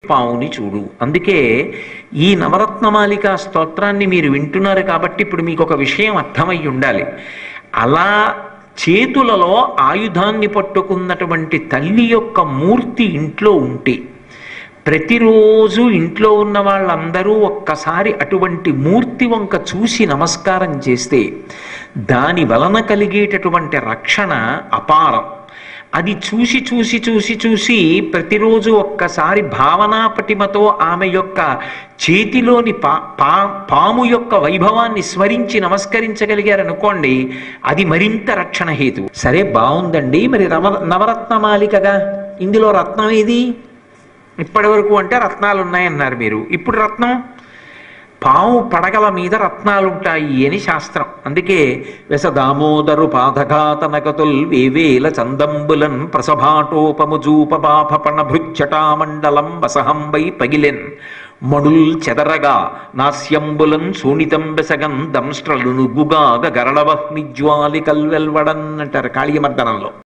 పావుని చూడు అందుకే ఈ నవరత్నమాలిక స్తోత్రాన్ని మీరు వింటున్నారు కాబట్టి ఇప్పుడు మీకు ఒక విషయం అర్థమై ఉండాలి అలా చేతులలో ఆయుధాన్ని పట్టుకున్నటువంటి తల్లి యొక్క మూర్తి ఇంట్లో ఉంటే ప్రతిరోజు ఇంట్లో ఉన్న వాళ్ళందరూ ఒక్కసారి అటువంటి మూర్తి వంక చూసి నమస్కారం చేస్తే దాని వలన కలిగేటటువంటి రక్షణ అపారం అది చూసి చూసి చూసి చూసి ప్రతిరోజు ఒక్కసారి భావనా పటిమతో ఆమె యొక్క చేతిలోని పా పా పాము యొక్క వైభవాన్ని స్మరించి నమస్కరించగలిగారనుకోండి అది మరింత రక్షణ హేతు సరే బాగుందండి మరి నవ నవరత్నమాలికగా ఇందులో రత్నం ఏది ఇప్పటి వరకు అంటే రత్నాలు ఉన్నాయన్నారు మీరు ఇప్పుడు రత్నం పాము పడగల మీద రత్నాలుంటాయి అని శాస్త్రం అందుకే వెస దామోదరు పాదఘాతనకతుల్ వేవేల చందంబులన్ ప్రసభాటోపముజూపబాపణ భృచ్చటామండలం వసహంబై పగిలెన్ మడుల్ చెదరగా నాస్యంబులన్ శూణితం బెసగన్ దంష్ట్రలు నుగ్గుగా గరళవహ్నిజ్వాలి కల్వెల్వడన్ అంటారు కాళీయమర్దనంలో